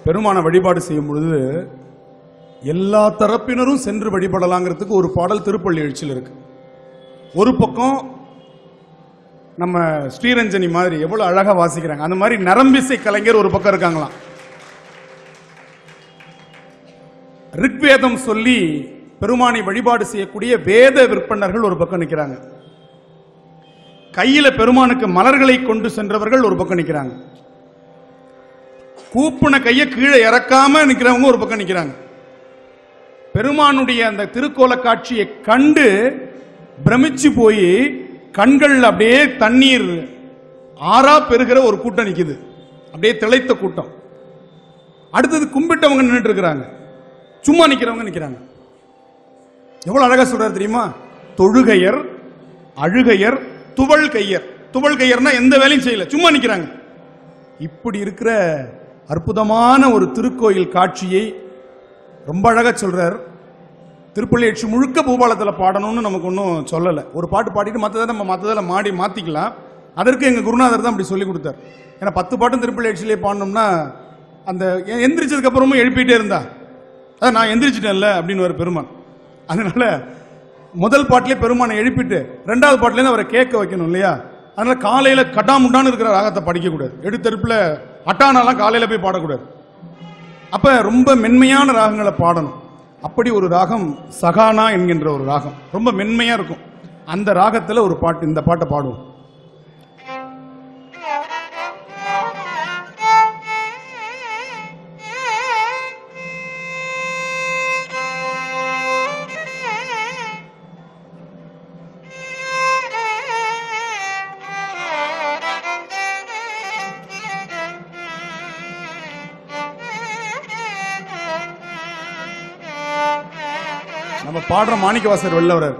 பெருமான வழிபாடு செய்யும் பொழுது எல்லா தரப்பினரும் சென்று வழிபடலாங்கிறதுக்கு ஒரு பாடல் திருப்பள்ளி எழுச்சியில் இருக்கு ஒரு பக்கம் நம்ம ஸ்ரீரஞ்சனி மாதிரி எவ்வளவு அழகா வாசிக்கிறாங்க அந்த மாதிரி நரம்பிசை கலைஞர் ஒரு பக்கம் இருக்காங்களாம் ரிக்வேதம் சொல்லி பெருமானை வழிபாடு செய்யக்கூடிய வேத விற்பனர்கள் ஒரு பக்கம் நிக்கிறாங்க கையில பெருமானுக்கு மலர்களை கொண்டு சென்றவர்கள் ஒரு பக்கம் நிக்கிறாங்க கூப்புன கையை கீழே இறக்காம நிக்கிறவங்க ஒரு பக்கம் நிக்கிறாங்க பெருமானுடைய அந்த திருக்கோல காட்சியை கண்டு பிரமிச்சு போய் கண்கள் அப்படியே தண்ணீர் ஆறா பெறுகிற ஒரு கூட்டம் நிக்குது அப்படியே திளைத்த கூட்டம் அடுத்தது கும்பிட்டவங்க நின்றுட்டு இருக்கிறாங்க சும்மா நிக்கிறவங்க நிக்கிறாங்க எவ்வளவு அழகா சொல்றாரு தெரியுமா தொழுகையர் அழுகையர் துவள் கையர் துவள் கையர்னா எந்த வேலையும் செய்யல சும்மா நிக்கிறாங்க இப்படி இருக்கிற அற்புதமான ஒரு திருக்கோயில் காட்சியை ரொம்ப அழகா சொல்றார் திருப்பள்ளி எட்சி முழுக்க பூபாலத்தில் பாடணும்னு நமக்கு ஒன்றும் சொல்லலை ஒரு பாட்டு பாடிட்டு மற்றதை நம்ம மற்றதில் மாடி மாற்றிக்கலாம் அதற்கு எங்கள் குருநாதர் தான் அப்படி சொல்லி கொடுத்தார் ஏன்னா பத்து பாட்டும் திருப்பள்ளி எட்சிலே பாடணும்னா அந்த எ- எந்திரிச்சதுக்கு அப்புறமும் எழுப்பிட்டே இருந்தா அதான் நான் எந்திரிச்சிட்டேன்ல அப்படின்னு ஒரு பெருமான் அதனால முதல் பாட்டிலே பெருமானை எழுப்பிட்டு ரெண்டாவது பாட்டிலேருந்து அவரை கேட்க வைக்கணும் இல்லையா அதனால காலையில கட்டாமுட்டான்னு இருக்கிற ராகத்தை படிக்கக்கூடாது எடுத்தெடுப்புல அட்டானாலாம் காலையில போய் பாடக்கூடாது அப்ப ரொம்ப மென்மையான ராகங்களை பாடணும் அப்படி ஒரு ராகம் சகானா என்கின்ற ஒரு ராகம் ரொம்ப மென்மையா இருக்கும் அந்த ராகத்துல ஒரு பாட்டு இந்த பாட்டை பாடுவோம் நம்ம பாடுற மாணிக்கவாசர் வெளில வர்றாரு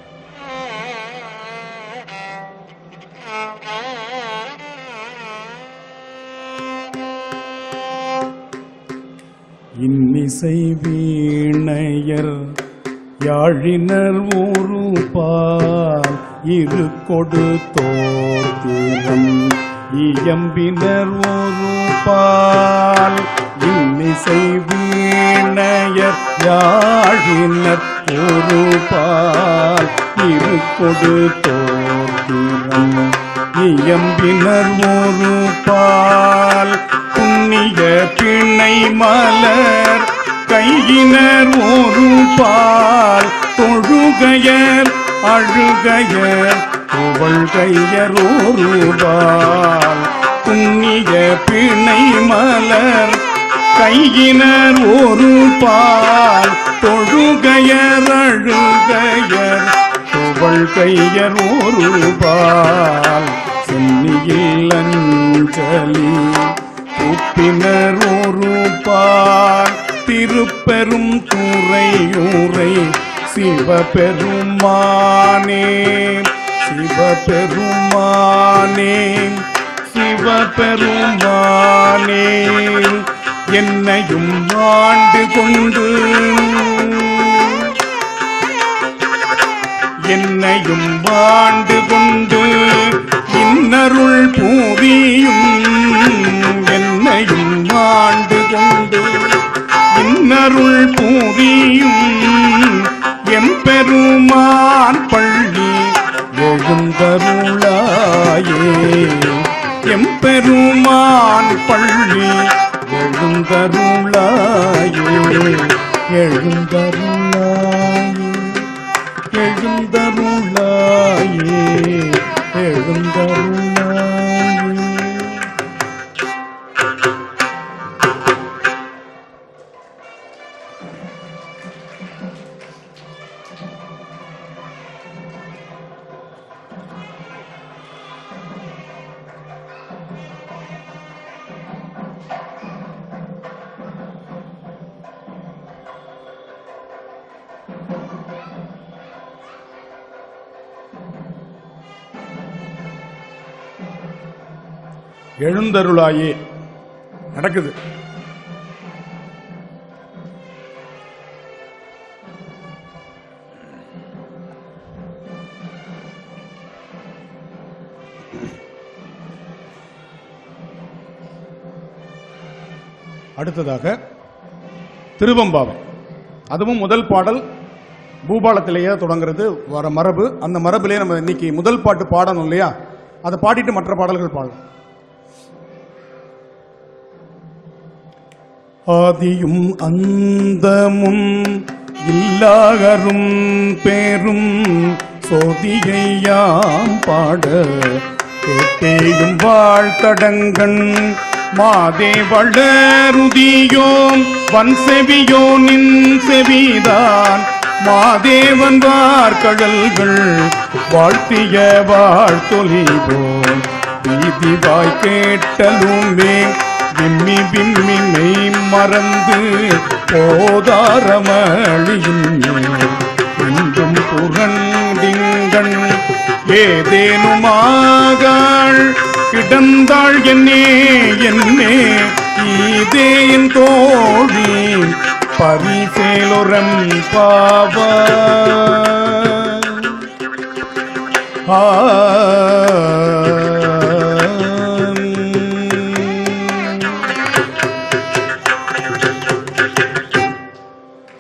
இன்னிசை வீணையர் யாழினர் ஒரு பால் இரு கொடு தோத்திரம் இயம்பினர் ஒரு பால் இன்னிசை வீணையர் யாழினர் ஒரு பால் இரு கொடு தோத்திரம் இயம்பினர் ஒரு பால் புண்ணிய பிணை மலர் கையினர் ஒரு பால் தொழுகையர் அழுகையர் புகழ்கையர் ஒரு பால் புண்ணிய பிணை மலர் கையினர் ஒரு பால் தொழுகையர் அழுகையர் புகழ் கையர் ஒரு பால் சென்னியில் அஞ்சலி உப்பினர் ஒரு பால் திருப்பெரும் துறையூரை சிவபெருமானே சிவபெருமானே சிவபெருமானே என்னையும் ஆண்டு கொண்டு என்னையும் ஆண்டு கொண்டு இன்னருள் பூரியும் என்னையும் ஆண்டு கொண்டு இன்னருள் பூரியும் எம்பெருமான் பள்ளி எழுந்தருளாயே எம்பெருமான் பள்ளி எழுந்தருளாயே எழுந்தருளாயே எழுந்தருளாயே எழுந்தருளாயே எழுந்தருளாயே நடக்குது அடுத்ததாக திருவம்பாவை அதுவும் முதல் பாடல் பூபாலத்திலேயே தொடங்குறது வர மரபு அந்த மரபிலே நம்ம இன்னைக்கு முதல் பாட்டு பாடணும் இல்லையா அதை பாடிட்டு மற்ற பாடல்கள் பாடலாம் ஆதியும் அந்தமும் இல்லாகரும் பேரும் சோதியையாம் பாட கேட்டேயும் வாழ்த்தடங்கண் மாதே வளருதியோம் வன் செவியோ நின் செவிதான் மாதேவன் வார்கடல்கள் வாழ்த்திய வாழ்த்தொலிவோம் வீதிவாய் கேட்டலுமே விம்மி விம்மி மெய் மறந்து போதாரமழியும் என்றும் புகண்டிங்கண் ஏதேனுமாகாள் கிடந்தாள் என்னே என்னே ஈதே என் தோழி பரிசேலொரம் பாவ ஆ